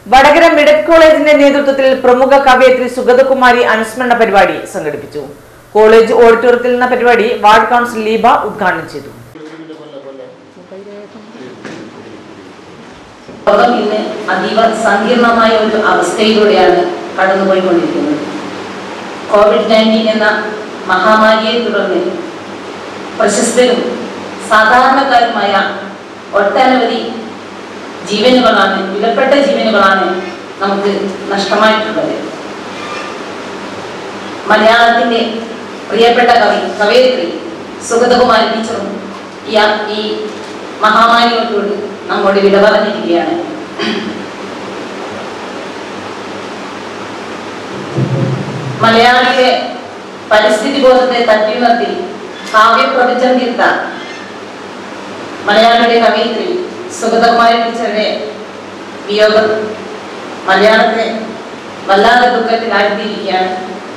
വടകര മിഡറ്റ് കോളേജിന്റെ നേതൃത്വത്തിൽ പ്രമുഖ കവയത്രി സുഗതകുമാരി അനുസ്മരണ പരിപാടി സംഘടിപ്പിച്ചു കോളേജ് ഓഡിറ്റോറിയത്തിൽ നിന്ന പരിപാടി വാർഡ് കൗൺസിൽ ലീബ ഉദ്ഘാടനം ചെയ്തു ലോകം ഇന്ന് അതീവ സങ്കീർണമായ ഒരു അവസ്ഥയിലൂടെയാണ് കടന്നുപോയിക്കൊണ്ടിരിക്കുന്നത് കോവിഡ് നയൻറ്റീൻ എന്ന മഹാമാരിയെ തുടർന്ന് പ്രശസ്തരും സാധാരണക്കാരുമായ ഒട്ടനവധി ജീവനുകളാണ് വിലപ്പെട്ട ജീവനുകളാണ് നമുക്ക് നഷ്ടമായിട്ടുള്ളത് മലയാളത്തിന്റെ പ്രിയപ്പെട്ട കവി കവയത്രി സുഗതകുമാരി ടീച്ചറും ഈ ഈ മഹാമാരിയോട് നമ്മോട് വിട പറഞ്ഞിരിക്കുകയാണ് മലയാളിയുടെ പരിസ്ഥിതി ബോധത്തെ തട്ടിയുണർത്തി കാവ്യപ്രപഞ്ചം തീർത്ത മലയാളിയുടെ കവയിത്രി സുഗതകുമാരി ടീച്ചറുടെ വിയോഗം മലയാളത്തെ വല്ലാതെ ദുഃഖത്തിലാഴ്ത്തിയിരിക്കുകയാണ്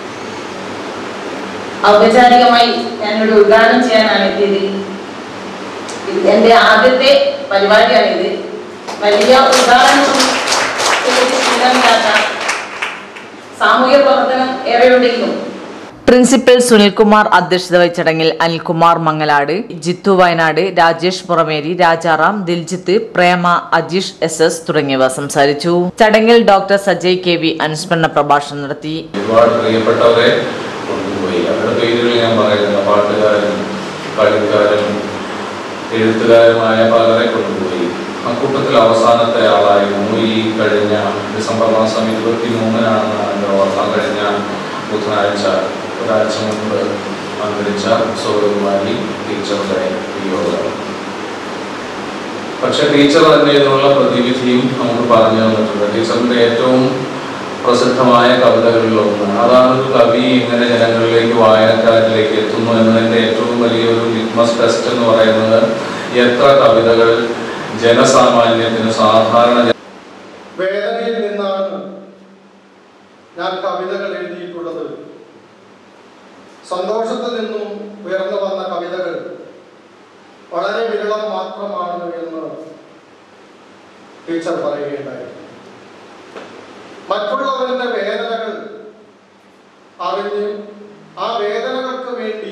ഔപചാരികമായി ഞാനിവിടെ ഉദ്ഘാടനം ചെയ്യാനാണ് എത്തിയത് ഇത് എന്റെ ആദ്യത്തെ പരിപാടിയാണിത് വലിയ ഉദ്ഘാടനം ശീലമില്ലാത്ത സാമൂഹ്യ പ്രവർത്തനം ഏറെയുണ്ടെങ്കിലും പ്രിൻസിപ്പൽ സുനിൽകുമാർ അധ്യക്ഷത വഹിച്ച ചടങ്ങിൽ അനിൽകുമാർ മംഗലാട് ജിത്തു വയനാട് രാജേഷ് പുറമേരി രാജാറാം ദിൽജിത്ത് പ്രേമ അജീഷ് എസ് എസ് തുടങ്ങിയവർ സംസാരിച്ചു ചടങ്ങിൽ ഡോക്ടർ സജയ് കെ വി അനുസ്മരണ പ്രഭാഷണം നടത്തി ഒരുപാട് പ്രിയപ്പെട്ടവരെ കൊണ്ടുപോയി അവരുടെ പേരുകൾ ഞാൻ പറയുന്നില്ല പാട്ടുകാരനും കളിക്കാരനും എഴുത്തുകാരുമായ പലരെ കൊണ്ടുപോയി അക്കൂട്ടത്തിൽ അവസാനത്തെ ആളായിരുന്നു ഈ കഴിഞ്ഞ ഡിസംബർ മാസം ഇരുപത്തി മൂന്നിനാണെന്നാണ് എൻ്റെ ഓർമ്മ കഴിഞ്ഞ ബുധനാഴ്ച ഒരാഴ്ച മുമ്പ് അന്തരിച്ച സൗരകുമാരി ടീച്ചറുടെ വിയോഗം പക്ഷെ ടീച്ചർ തന്നെ ഇതിനുള്ള പ്രതിവിധിയും നമുക്ക് പറഞ്ഞു തന്നിട്ടുണ്ട് ടീച്ചറിന്റെ ഏറ്റവും പ്രസിദ്ധമായ കവിതകളിൽ ഒന്ന് അതാണ് ഒരു കവി എങ്ങനെ ജനങ്ങളിലേക്ക് വായനക്കാരിലേക്ക് എത്തുന്നു എന്നതിന്റെ ഏറ്റവും വലിയൊരു ലിറ്റ്മസ് ടെസ്റ്റ് എന്ന് പറയുന്നത് എത്ര കവിതകൾ ജനസാമാന്യത്തിന് സാധാരണ ജന- വേദനയിൽ നിന്നാണ് ഞാൻ കവിതകൾ എഴുതിയിട്ടുള്ളത് സന്തോഷത്തിൽ നിന്നും ഉയർന്നു വന്ന കവിതകൾ വളരെ വിരളം മാത്രമാണ് എന്ന് ടീച്ചർ പറയുകയുണ്ടായി മറ്റുള്ളവരുടെ വേദനകൾ അറിഞ്ഞ് ആ വേദനകൾക്ക് വേണ്ടി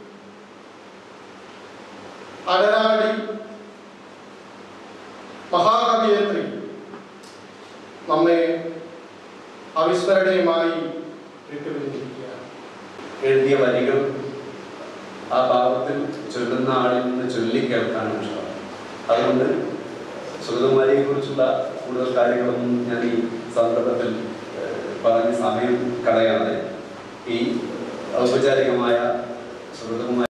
അടരാടി മഹാകവിയത്രി നമ്മെ അവിസ്മരണീയമായി വിട്ടുപിരിഞ്ഞിരിക്കുകയാണ് എഴുതിയ വരികൾ ആ ഭാവത്തിൽ ചൊല്ലുന്ന ആളിൽ നിന്ന് ചൊല്ലിക്കേൾക്കാനും ഇഷ്ടം അതുകൊണ്ട് സുഗതകുമാരിയെ കുറിച്ചുള്ള കൂടുതൽ കാര്യങ്ങളൊന്നും ഞാൻ ഈ സന്ദർഭത്തിൽ ഏഹ്, പറഞ്ഞ് സമയം കളയാതെ ഈ ഔപചാരികമായ സുഗതകുമാരി